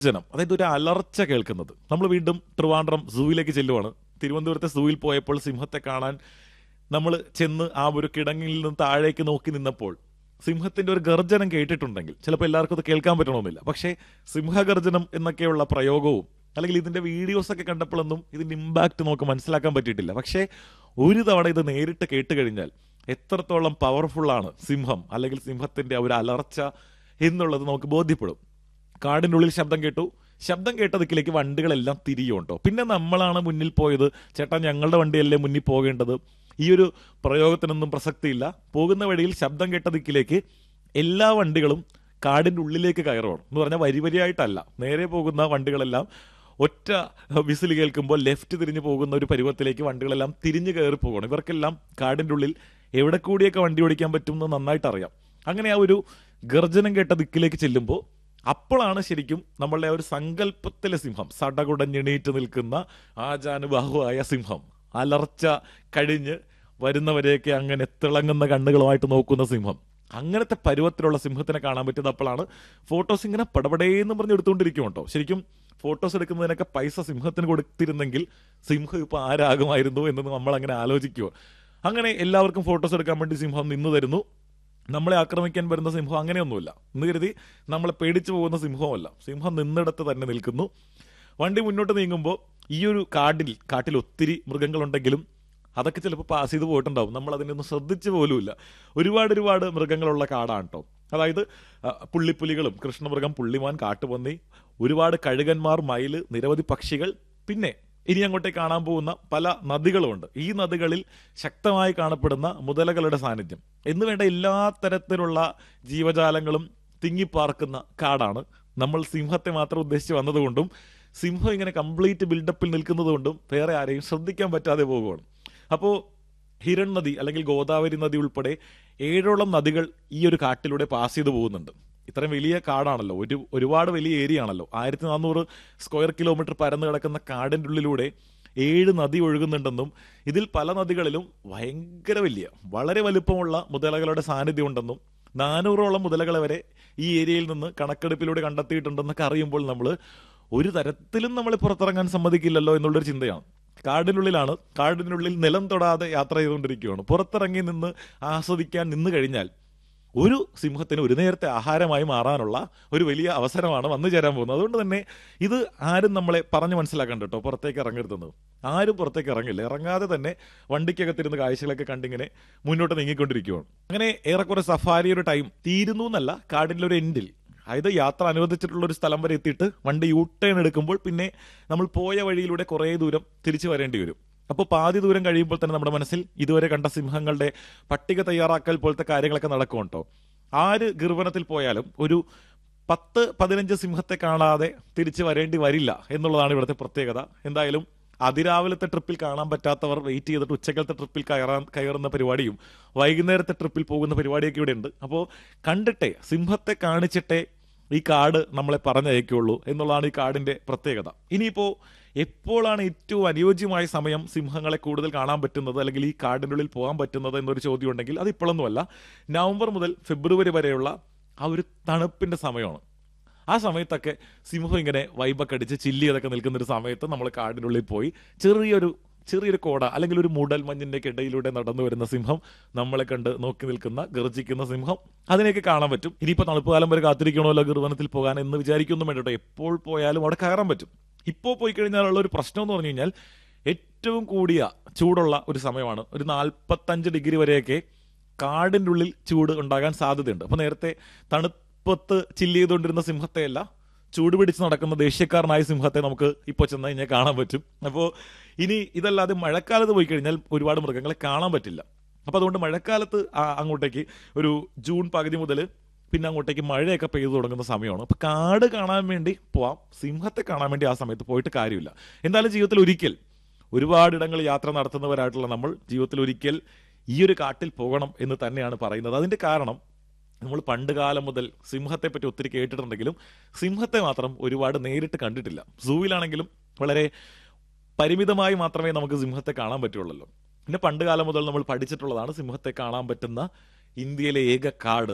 ജനം അതായത് ഒരു അലർച്ച കേൾക്കുന്നത് നമ്മൾ വീണ്ടും ട്രിവാൻഡ്രം സൂവിലേക്ക് ചെല്ലുവാണ് തിരുവനന്തപുരത്തെ സൂവിൽ പോയപ്പോൾ സിംഹത്തെ കാണാൻ നമ്മൾ ചെന്ന് ആ ഒരു കിടങ്ങിൽ നിന്ന് താഴേക്ക് നോക്കി നിന്നപ്പോൾ സിംഹത്തിന്റെ ഒരു ഗർജനം കേട്ടിട്ടുണ്ടെങ്കിൽ ചിലപ്പോൾ എല്ലാവർക്കും അത് കേൾക്കാൻ പറ്റണമെന്നില്ല പക്ഷേ സിംഹഗർജനം എന്നൊക്കെയുള്ള പ്രയോഗവും അല്ലെങ്കിൽ ഇതിന്റെ വീഡിയോസ് ഒക്കെ കണ്ടപ്പോഴൊന്നും ഇതിന്റെ ഇമ്പാക്ട് നമുക്ക് മനസ്സിലാക്കാൻ പറ്റിയിട്ടില്ല പക്ഷേ ഒരു തവണ ഇത് നേരിട്ട് കേട്ട് കഴിഞ്ഞാൽ എത്രത്തോളം പവർഫുൾ ആണ് സിംഹം അല്ലെങ്കിൽ സിംഹത്തിന്റെ ആ ഒരു അലർച്ച എന്നുള്ളത് നമുക്ക് ബോധ്യപ്പെടും കാടിന്റെ ഉള്ളിൽ ശബ്ദം കേട്ടു ശബ്ദം കേട്ട ദിക്കിലേക്ക് വണ്ടികളെല്ലാം തിരിയുണ്ടോ പിന്നെ നമ്മളാണ് മുന്നിൽ പോയത് ചേട്ടാ ഞങ്ങളുടെ വണ്ടിയല്ലേ മുന്നിൽ പോകേണ്ടത് ഈ ഒരു പ്രയോഗത്തിനൊന്നും പ്രസക്തിയില്ല പോകുന്ന വഴിയിൽ ശബ്ദം കേട്ട ദിക്കിലേക്ക് എല്ലാ വണ്ടികളും കാടിന്റെ ഉള്ളിലേക്ക് കയറുകയാണ് എന്ന് പറഞ്ഞാൽ വരി വരിയായിട്ടല്ല നേരെ പോകുന്ന വണ്ടികളെല്ലാം ഒറ്റ വിസിൽ കേൾക്കുമ്പോൾ ലെഫ്റ്റ് തിരിഞ്ഞു പോകുന്ന ഒരു പരുവത്തിലേക്ക് വണ്ടികളെല്ലാം തിരിഞ്ഞു കയറി പോകണം ഇവർക്കെല്ലാം കാടിന്റെ ഉള്ളിൽ എവിടെ കൂടിയൊക്കെ വണ്ടി ഓടിക്കാൻ പറ്റും എന്ന് നന്നായിട്ട് അറിയാം അങ്ങനെ ആ ഒരു ഗർജനം കേട്ട ദിക്കിലേക്ക് ചെല്ലുമ്പോൾ അപ്പോഴാണ് ശരിക്കും നമ്മളുടെ ആ ഒരു സങ്കല്പത്തിലെ സിംഹം സടകുടഞ്ഞെണീറ്റ് നിൽക്കുന്ന ആജാനുബാഹുവായ സിംഹം അലർച്ച കഴിഞ്ഞ് വരുന്നവരെയൊക്കെ അങ്ങനെ തിളങ്ങുന്ന കണ്ണുകളുമായിട്ട് നോക്കുന്ന സിംഹം അങ്ങനത്തെ പരുവത്തിലുള്ള സിംഹത്തിനെ കാണാൻ പറ്റിയത് അപ്പോഴാണ് ഫോട്ടോസ് ഇങ്ങനെ പടപടേന്ന് പറഞ്ഞ് എടുത്തുകൊണ്ടിരിക്കും കേട്ടോ ശരിക്കും ഫോട്ടോസ് എടുക്കുന്നതിനൊക്കെ പൈസ സിംഹത്തിന് കൊടുത്തിരുന്നെങ്കിൽ സിംഹം ഇപ്പൊ ആരാകുമായിരുന്നു എന്ന് നമ്മൾ അങ്ങനെ ആലോചിക്കുമോ അങ്ങനെ എല്ലാവർക്കും ഫോട്ടോസ് എടുക്കാൻ വേണ്ടി സിംഹം നിന്ന് തരുന്നു നമ്മളെ ആക്രമിക്കാൻ വരുന്ന സിംഹം അങ്ങനെയൊന്നുമില്ല എന്ന് കരുതി നമ്മളെ പേടിച്ചു പോകുന്ന സിംഹമല്ല സിംഹം നിന്നിടത്ത് തന്നെ നിൽക്കുന്നു വണ്ടി മുന്നോട്ട് നീങ്ങുമ്പോൾ ഈ ഒരു കാട്ടിൽ കാട്ടിൽ ഒത്തിരി മൃഗങ്ങളുണ്ടെങ്കിലും അതൊക്കെ ചിലപ്പോൾ പാസ് ചെയ്ത് പോയിട്ടുണ്ടാവും നമ്മൾ അതിനൊന്നും ശ്രദ്ധിച്ചു പോലുമില്ല ഒരുപാട് ഒരുപാട് മൃഗങ്ങളുള്ള കാടാണ് കേട്ടോ അതായത് ആ, പുള്ളിപ്പുലികളും കൃഷ്ണമൃഗം പുള്ളിമാൻ കാട്ടുപന്നി ഒരുപാട് കഴുകന്മാർ മയില് നിരവധി പക്ഷികൾ പിന്നെ ഇനി അങ്ങോട്ടേക്ക് കാണാൻ പോകുന്ന പല നദികളുമുണ്ട് ഈ നദികളിൽ ശക്തമായി കാണപ്പെടുന്ന മുതലകളുടെ സാന്നിധ്യം എന്ന് വേണ്ട എല്ലാ തരത്തിലുള്ള ജീവജാലങ്ങളും തിങ്ങിപ്പാർക്കുന്ന കാടാണ് നമ്മൾ സിംഹത്തെ മാത്രം ഉദ്ദേശിച്ച് വന്നതുകൊണ്ടും സിംഹം ഇങ്ങനെ കംപ്ലീറ്റ് ബിൽഡപ്പിൽ നിൽക്കുന്നതുകൊണ്ടും വേറെ ആരെയും ശ്രദ്ധിക്കാൻ പറ്റാതെ പോകുകയാണ് അപ്പോൾ ഹിരൺ നദി അല്ലെങ്കിൽ ഗോദാവരി നദി ഉൾപ്പെടെ ഏഴോളം നദികൾ ഈ ഒരു കാട്ടിലൂടെ പാസ് ചെയ്തു പോകുന്നുണ്ട് ഇത്രയും വലിയ കാടാണല്ലോ ഒരു ഒരുപാട് വലിയ ഏരിയ ആണല്ലോ ആയിരത്തി നാനൂറ് സ്ക്വയർ കിലോമീറ്റർ പരന്നു കിടക്കുന്ന കാടിൻ്റെ ഉള്ളിലൂടെ ഏഴ് നദി ഒഴുകുന്നുണ്ടെന്നും ഇതിൽ പല നദികളിലും ഭയങ്കര വലിയ വളരെ വലുപ്പമുള്ള മുതലകളുടെ സാന്നിധ്യം ഉണ്ടെന്നും നാനൂറോളം മുതലകളെ വരെ ഈ ഏരിയയിൽ നിന്ന് കണക്കെടുപ്പിലൂടെ കണ്ടെത്തിയിട്ടുണ്ടെന്നൊക്കെ അറിയുമ്പോൾ നമ്മൾ ഒരു തരത്തിലും നമ്മളെ പുറത്തിറങ്ങാൻ സമ്മതിക്കില്ലല്ലോ എന്നുള്ളൊരു ചിന്തയാണ് കാടിനുള്ളിലാണ് കാടിനുള്ളിൽ നിലം തൊടാതെ യാത്ര ചെയ്തുകൊണ്ടിരിക്കുകയാണ് പുറത്തിറങ്ങി നിന്ന് ആസ്വദിക്കാൻ നിന്ന് കഴിഞ്ഞാൽ ഒരു സിംഹത്തിന് ഒരു നേരത്തെ ആഹാരമായി മാറാനുള്ള ഒരു വലിയ അവസരമാണ് വന്നു ചേരാൻ പോകുന്നത് അതുകൊണ്ട് തന്നെ ഇത് ആരും നമ്മളെ പറഞ്ഞു മനസ്സിലാക്കണ്ട കേട്ടോ പുറത്തേക്ക് ഇറങ്ങരുതെന്ന് ആരും പുറത്തേക്ക് ഇറങ്ങില്ല ഇറങ്ങാതെ തന്നെ വണ്ടിക്കകത്തിരുന്ന് കാഴ്ചകളൊക്കെ കണ്ടിങ്ങനെ മുന്നോട്ട് നീങ്ങിക്കൊണ്ടിരിക്കുകയാണ് അങ്ങനെ ഏറെക്കുറെ സഫാരിയുടെ ടൈം തീരുന്നു എന്നല്ല കാടിൻ്റെ ഒരു എൻഡിൽ അതായത് യാത്ര അനുവദിച്ചിട്ടുള്ള ഒരു സ്ഥലം വരെ എത്തിയിട്ട് വണ്ടി യൂ ടേൺ എടുക്കുമ്പോൾ പിന്നെ നമ്മൾ പോയ വഴിയിലൂടെ കുറേ ദൂരം തിരിച്ചു വരേണ്ടി വരും അപ്പോൾ പാതി ദൂരം കഴിയുമ്പോൾ തന്നെ നമ്മുടെ മനസ്സിൽ ഇതുവരെ കണ്ട സിംഹങ്ങളുടെ പട്ടിക തയ്യാറാക്കൽ പോലത്തെ കാര്യങ്ങളൊക്കെ നടക്കും കേട്ടോ ആര് ഗർഭനത്തിൽ പോയാലും ഒരു പത്ത് പതിനഞ്ച് സിംഹത്തെ കാണാതെ തിരിച്ചു വരേണ്ടി വരില്ല എന്നുള്ളതാണ് ഇവിടുത്തെ പ്രത്യേകത എന്തായാലും അതിരാവിലത്തെ ട്രിപ്പിൽ കാണാൻ പറ്റാത്തവർ വെയിറ്റ് ചെയ്തിട്ട് ഉച്ചക്കലത്തെ ട്രിപ്പിൽ കയറാൻ കയറുന്ന പരിപാടിയും വൈകുന്നേരത്തെ ട്രിപ്പിൽ പോകുന്ന പരിപാടിയൊക്കെ ഇവിടെ ഉണ്ട് അപ്പോൾ കണ്ടിട്ടേ സിംഹത്തെ കാണിച്ചിട്ടേ ഈ കാട് നമ്മളെ പറഞ്ഞയക്കുള്ളൂ എന്നുള്ളതാണ് ഈ കാടിന്റെ പ്രത്യേകത ഇനിയിപ്പോ എപ്പോഴാണ് ഏറ്റവും അനുയോജ്യമായ സമയം സിംഹങ്ങളെ കൂടുതൽ കാണാൻ പറ്റുന്നത് അല്ലെങ്കിൽ ഈ കാടിൻ്റെ ഉള്ളിൽ പോകാൻ പറ്റുന്നത് എന്നൊരു ചോദ്യം ഉണ്ടെങ്കിൽ അത് ഇപ്പോഴൊന്നുമല്ല നവംബർ മുതൽ ഫെബ്രുവരി വരെയുള്ള ആ ഒരു തണുപ്പിന്റെ സമയമാണ് ആ സമയത്തൊക്കെ സിംഹം ഇങ്ങനെ വൈബൊക്കെ അടിച്ച് ചില്ലി ചെയ്തൊക്കെ നിൽക്കുന്ന ഒരു സമയത്ത് നമ്മൾ കാടിനുള്ളിൽ പോയി ചെറിയൊരു ചെറിയൊരു കോട അല്ലെങ്കിൽ ഒരു മൂടൽ മഞ്ഞിന്റെ ഇടയിലൂടെ നടന്നു വരുന്ന സിംഹം നമ്മളെ കണ്ട് നോക്കി നിൽക്കുന്ന ഗർജിക്കുന്ന സിംഹം അതിനെയൊക്കെ കാണാൻ പറ്റും ഇനിയിപ്പോ തണുപ്പ് കാലം വരെ കാത്തിരിക്കണമല്ലോ ഗർവനത്തിൽ പോകാൻ എന്ന് വിചാരിക്കൊന്നും വേണ്ട കേട്ടോ എപ്പോൾ പോയാലും അവിടെ കയറാൻ പറ്റും ഇപ്പോൾ പോയി കഴിഞ്ഞാലുള്ള ഒരു പ്രശ്നം എന്ന് പറഞ്ഞു കഴിഞ്ഞാൽ ഏറ്റവും കൂടിയ ചൂടുള്ള ഒരു സമയമാണ് ഒരു നാൽപ്പത്തഞ്ച് ഡിഗ്രി വരെയൊക്കെ കാടിൻ്റെ ഉള്ളിൽ ചൂട് ഉണ്ടാകാൻ സാധ്യതയുണ്ട് അപ്പോൾ നേരത്തെ തണുപ്പത്ത് ചില്ല് ചെയ്തുകൊണ്ടിരുന്ന സിംഹത്തെയല്ല ചൂട് പിടിച്ച് നടക്കുന്ന ദേശീയക്കാരനായ സിംഹത്തെ നമുക്ക് ഇപ്പോൾ ചെന്ന് കഴിഞ്ഞാൽ കാണാൻ പറ്റും അപ്പോൾ ഇനി ഇതല്ലാതെ മഴക്കാലത്ത് പോയി കഴിഞ്ഞാൽ ഒരുപാട് മൃഗങ്ങളെ കാണാൻ പറ്റില്ല അപ്പോൾ അതുകൊണ്ട് മഴക്കാലത്ത് ആ- അങ്ങോട്ടേക്ക് ഒരു ജൂൺ പകുതി മുതൽ പിന്നെ അങ്ങോട്ടേക്ക് മഴയൊക്കെ പെയ്തു തുടങ്ങുന്ന സമയമാണ് അപ്പോൾ കാട് കാണാൻ വേണ്ടി പോവാം സിംഹത്തെ കാണാൻ വേണ്ടി ആ സമയത്ത് പോയിട്ട് കാര്യമില്ല എന്തായാലും ജീവിതത്തിൽ ഒരിക്കൽ ഒരുപാട് ഇടങ്ങൾ യാത്ര നടത്തുന്നവരായിട്ടുള്ള നമ്മൾ ജീവിതത്തിൽ ഒരിക്കൽ ഈ ഒരു കാട്ടിൽ പോകണം എന്ന് തന്നെയാണ് പറയുന്നത് അതിന്റെ കാരണം നമ്മൾ പണ്ട് കാലം മുതൽ സിംഹത്തെ പറ്റി ഒത്തിരി കേട്ടിട്ടുണ്ടെങ്കിലും സിംഹത്തെ മാത്രം ഒരുപാട് നേരിട്ട് കണ്ടിട്ടില്ല സൂവിലാണെങ്കിലും വളരെ പരിമിതമായി മാത്രമേ നമുക്ക് സിംഹത്തെ കാണാൻ പറ്റുള്ളൂ പിന്നെ പണ്ട് കാലം മുതൽ നമ്മൾ പഠിച്ചിട്ടുള്ളതാണ് സിംഹത്തെ കാണാൻ പറ്റുന്ന ഇന്ത്യയിലെ ഏക കാട്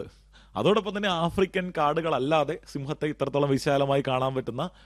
അതോടൊപ്പം തന്നെ ആഫ്രിക്കൻ കാടുകളല്ലാതെ സിംഹത്തെ ഇത്രത്തോളം വിശാലമായി കാണാൻ പറ്റുന്ന